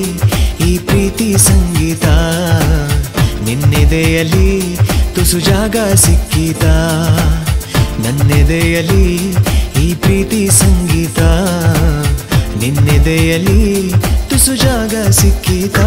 ಈ ಪ್ರೀತಿ ಸಂಗೀತ ನಿನ್ನೆದೆಯಲ್ಲಿ ತುಸು ಜಾಗ ಸಿಕ್ಕಿತ ನನ್ನೆದೆಯಲ್ಲಿ ಈ ಪ್ರೀತಿ ಸಂಗೀತ ನಿನ್ನೆದೆಯಲ್ಲಿ ತುಸು ಜಾಗ ಸಿಕ್ಕಿತ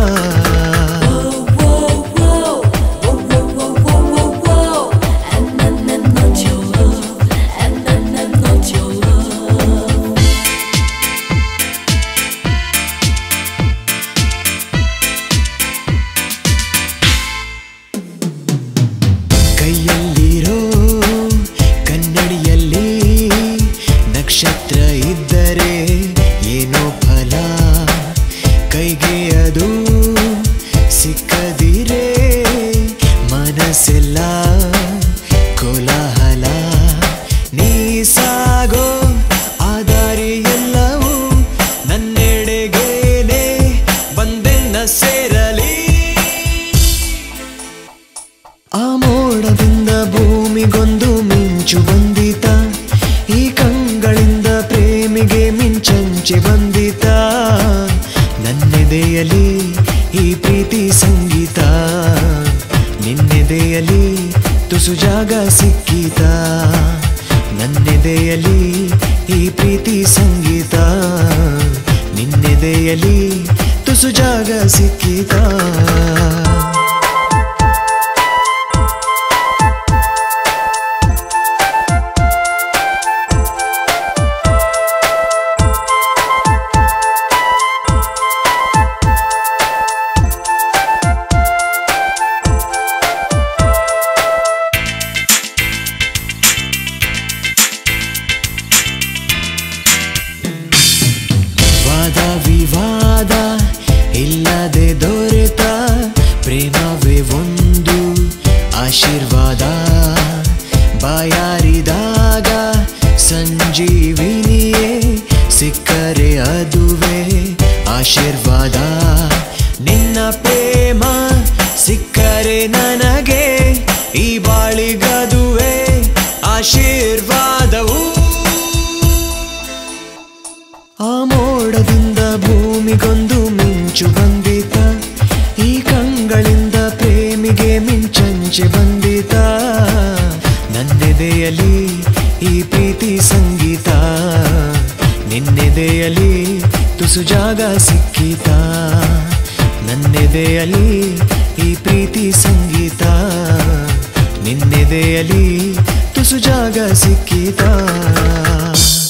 ಕೈಯಲ್ಲಿರೋ ಕನ್ನಡಿಯಲ್ಲಿ ನಕ್ಷತ್ರ ಇದ್ದರೆ ಏನೋ ಫಲ ಕೈಗೆ ಅದು ಸಿಕ್ಕದಿರೇ ಮನಸ್ಸೆಲ್ಲ ಕೋಲಾಹಲ ನೀ ಸಾಗೋ ಆದಾರಿ ಎಲ್ಲವೂ ನನ್ನೆಡೆಗೇನೆ ಬಂದೆನ್ನ ಸೇರಲಿ ಆ ಮೋಡದಿಂದ ಭೂಮಿಗೊಂದು ಮಿಂಚು ಬಂದಿತ ಈ ಕಂಗಳಿಂದ ಪ್ರೇಮಿಗೆ ಮಿಂಚಂಚೆ ಬಂದಿತ ನನ್ನೆದೆಯಲ್ಲಿ ಈ ಪ್ರೀತಿ ಸಂಗೀತ ನಿನ್ನೆದೆಯಲ್ಲಿ ತುಸು ಜಾಗ ಸಿಕ್ಕಿತ ನನ್ನೆದೆಯಲ್ಲಿ ಈ ಪ್ರೀತಿ ಸಂಗೀತ ನಿನ್ನೆದೆಯಲ್ಲಿ ತುಸು ಜಾಗ ಸಿಕ್ಕಿತ ವಾದ ವಿವಾದ ಇಲ್ಲದೆ ದೊರೆತ ಪ್ರೇಮವೇ ಒಂದು ಆಶೀರ್ವಾದ ಬಾಯಾರಿದಾಗ ಸಂಜೀವಿನಿಯೇ ಸಿಕ್ಕರೆ ಅದುವೇ ಆಶೀರ್ವಾದ ನಿನ್ನ ಪ್ರೇಮ ಸಿಕ್ಕರೆ ನನಗೆ ಈ ಬಾಳಿಗದುವೆ ಆಶೀರ್ವಾದವು ಆ ಮೋಡದಿಂದ ಭೂಮಿಗೊಂದು ಮಿಂಚು ಬಂದಿತ ಈ ಕಂಗಳಿಂದ ಪ್ರೇಮಿಗೆ ಮಿಂಚಂಚೆ ಬಂದಿತ ನನ್ನೆದೆಯಲ್ಲಿ ಈ ಪ್ರೀತಿ ಸಂಗೀತ ನಿನ್ನೆದೆಯಲ್ಲಿ ತುಸು ಜಾಗ ಸಿಕ್ಕಿತ ನನ್ನೆದೆಯಲ್ಲಿ ಈ ಪ್ರೀತಿ ಸಂಗೀತ ನಿನ್ನೆದೆಯಲ್ಲಿ ತುಸು ಜಾಗ ಸಿಕ್ಕಿತ